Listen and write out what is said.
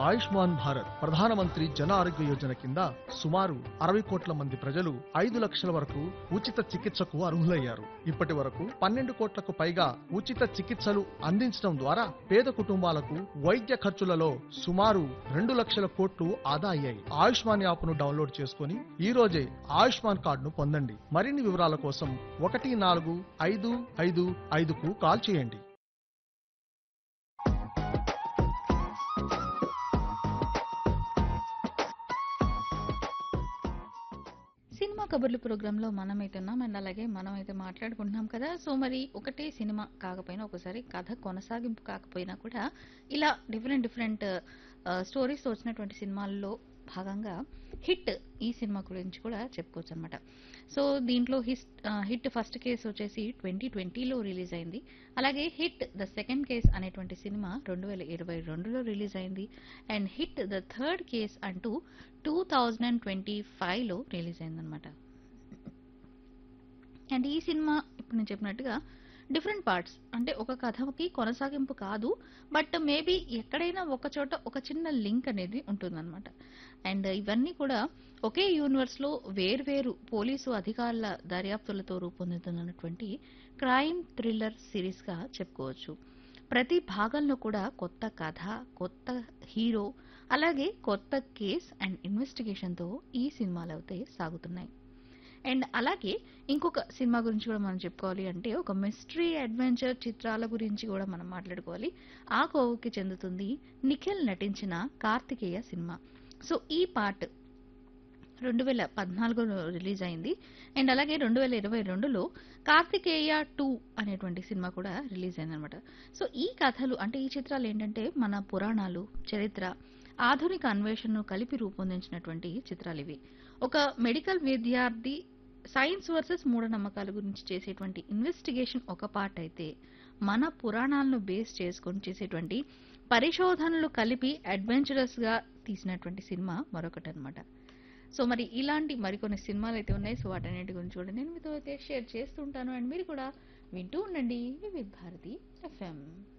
ఆయుష్మాన్ భారత్ ప్రధానమంత్రి జన ఆరోగ్య యోజన కింద సుమారు అరవై కోట్ల మంది ప్రజలు ఐదు లక్షల వరకు ఉచిత చికిత్సకు అర్హులయ్యారు ఇప్పటి వరకు పన్నెండు కోట్లకు పైగా ఉచిత చికిత్సలు అందించడం ద్వారా పేద కుటుంబాలకు వైద్య ఖర్చులలో సుమారు రెండు లక్షల కోట్లు ఆదా అయ్యాయి ఆయుష్మాన్ యాప్ ను డౌన్లోడ్ చేసుకుని ఈ రోజే ఆయుష్మాన్ కార్డును పొందండి మరిన్ని వివరాల కోసం ఒకటి నాలుగు ఐదు ఐదు ఐదుకు కాల్ చేయండి సినిమా కబుర్లు ప్రోగ్రాంలో మనమైతే ఉన్నాం అండ్ అలాగే మనం అయితే మాట్లాడుకుంటున్నాం కదా సో మరి ఒకటే సినిమా కాకపోయినా ఒకసారి కథ కొనసాగింపు కాకపోయినా కూడా ఇలా డిఫరెంట్ డిఫరెంట్ స్టోరీస్ వచ్చినటువంటి సినిమాల్లో భాగంగా హిట్ ఈ సినిమా గురించి కూడా చెప్పుకోవచ్చు అనమాట సో దీంట్లో హిస్ హిట్ ఫస్ట్ కేసు వచ్చేసి ట్వంటీ ట్వంటీలో రిలీజ్ అయింది అలాగే హిట్ ద సెకండ్ కేస్ అనేటువంటి సినిమా రెండు వేల ఇరవై రెండులో రిలీజ్ అయింది and hit the third case అంటూ టూ థౌజండ్ అండ్ ట్వంటీ ఫైవ్లో రిలీజ్ అయిందనమాట అండ్ ఈ సినిమా ఇప్పుడు నేను చెప్పినట్టుగా డిఫరెంట్ పార్ట్స్ అంటే ఒక కథకి కొనసాగింపు కాదు బట్ మేబీ ఎక్కడైనా ఒక చోట ఒక చిన్న లింక్ అనేది ఉంటుందన్నమాట అండ్ ఇవన్నీ కూడా ఒకే యూనివర్స్లో వేర్వేరు పోలీసు అధికారుల దర్యాప్తులతో రూపొందుతున్నటువంటి క్రైమ్ థ్రిల్లర్ సిరీస్గా చెప్పుకోవచ్చు ప్రతి భాగంలో కూడా కొత్త కథ కొత్త హీరో అలాగే కొత్త కేస్ అండ్ ఇన్వెస్టిగేషన్తో ఈ సినిమాలు అయితే సాగుతున్నాయి అండ్ అలాగే ఇంకొక సినిమా గురించి కూడా మనం చెప్పుకోవాలి అంటే ఒక మిస్టరీ అడ్వెంచర్ చిత్రాల గురించి కూడా మనం మాట్లాడుకోవాలి ఆ కోవకి చెందుతుంది నిఖిల్ నటించిన కార్తికేయ సినిమా సో ఈ పార్ట్ రెండు వేల పద్నాలుగులో రిలీజ్ అయింది అండ్ అలాగే రెండు వేల ఇరవై రెండులో కార్తికేయ టూ అనేటువంటి సినిమా కూడా రిలీజ్ అయిందనమాట సో ఈ కథలు అంటే ఈ చిత్రాలు ఏంటంటే మన పురాణాలు చరిత్ర ఆధునిక అన్వేషణను కలిపి రూపొందించినటువంటి చిత్రాలు ఇవి ఒక మెడికల్ విద్యార్థి సైన్స్ వర్సెస్ మూఢనమ్మకాల గురించి చేసేటువంటి ఇన్వెస్టిగేషన్ ఒక పార్ట్ అయితే మన పురాణాలను బేస్ చేసుకొని చేసేటువంటి పరిశోధనలు కలిపి అడ్వెంచరస్ గా తీసినటువంటి సినిమా మరొకటి అనమాట సో మరి ఇలాంటి మరికొన్ని సినిమాలు అయితే ఉన్నాయి సో వాటన్నిటి గురించి కూడా నేను మీతో అయితే షేర్ చేస్తుంటాను అండ్ మీరు కూడా వింటూ ఉండండి వివిధ్ భారతి ఎఫ్ఎం